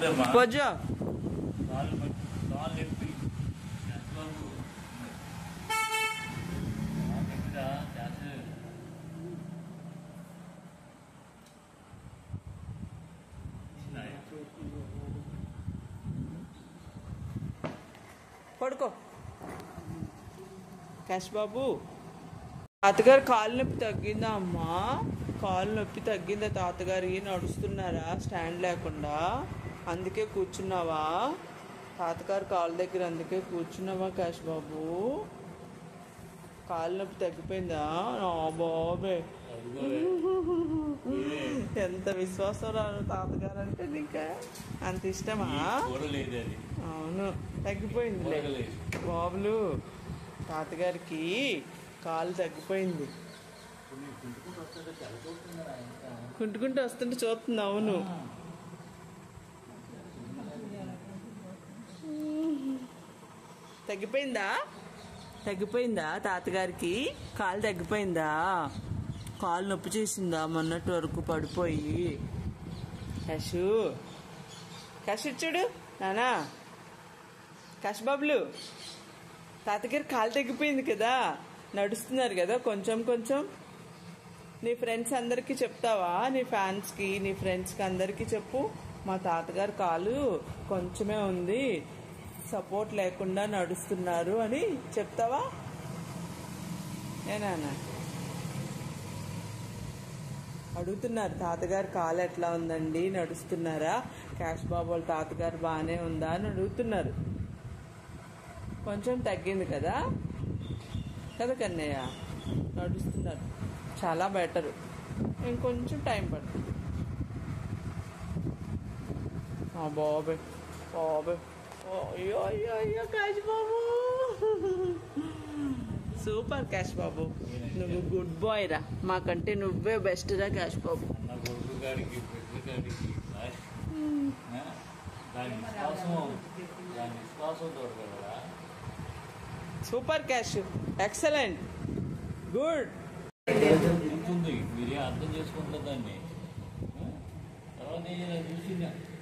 వద్దమ్మా పొజ్జో కాళ్ళు పట్టి- కాళ్ళు నొప్పి చేస్తాము. ఆ, నొప్పిదా? చేస్తే. చిన్నాయి. పడుకో క్యాష్ బాబు తాతగారు కాలు నొప్పి తగ్గిందా అమ్మా కాలు నొప్పి తగ్గిందా తాతగారి నడుస్తున్నారా స్టాండ్ లేకుండా అందుకే కూర్చున్నావా తాతగారు కాలు దగ్గర అందుకే కూర్చున్నావా క్యాష్ బాబు కాలు నొప్పి తగ్గిపోయిందా నా బాబే అదిగోలే. ఇదే. ఎంత విశ్వాసం రాను తాతగారు అంటే నీకు అంత ఇష్టమా కూడలేదు అది అవును తగ్గిపోయిందిలే కూడలేదు. బాబులు తాతగారికి కాలు తగ్గిపోయింది కుంటుకుంటూ వస్తుంటే చూస్తుంది అవును తగ్గిపోయిందా తగ్గిపోయిందా తాతగారికి కాలు తగ్గిపోయిందా కాలు నొప్పి చేసిందా మొన్నటి వరకు పడిపోయి కషు కషు చూడు నానా కష్ బాబులు తాతగారి కాలు తగ్గిపోయింది కదా నడుస్తున్నారు కదా కొంచెం కొంచెం నీ ఫ్రెండ్స్ అందరికీ చెప్తావా నీ ఫ్యాన్స్కి నీ ఫ్రెండ్స్కి అందరికీ చెప్పు మా తాతగారి కాలు కొంచెమే ఉంది సపోర్ట్ లేకుండా నడుస్తున్నారు అని చెప్తావా ఏనా అడుగుతున్నారు తాతగారి కాలు ఎట్లా ఉందండి నడుస్తున్నారా క్యాష్ బాబు వాళ్ళ తాతగారు బాగానే ఉందా అని అడుగుతున్నారు కొంచెం తగ్గింది కదా కదా కన్నయ్య నడుస్తున్నారు చాలా బెటర్ ఇంకొంచెం టైం పడుతుంది ఆ బాబే బాబే ఓ, అయ్యో అయ్యో అయ్యో క్యాష్ బాబు సూపర్ క్యాష్ బాబు నువ్వు గుడ్ బాయ్ రా మాకంటే నువ్వే బెస్ట్ రా క్యాష్ బాబు అన్న కొడుకు గారికి పెద్ద గారికి ఆ? దాని విశ్వాసం దాని విశ్వాసం దొరకదా సూపర్ క్యాష్ ఎక్సలెంట్ గుడ్ ఉంటుంది మీరే అర్థం చేసుకుంటారు దాన్ని ఆ? తర్వాత నేను చూసిందా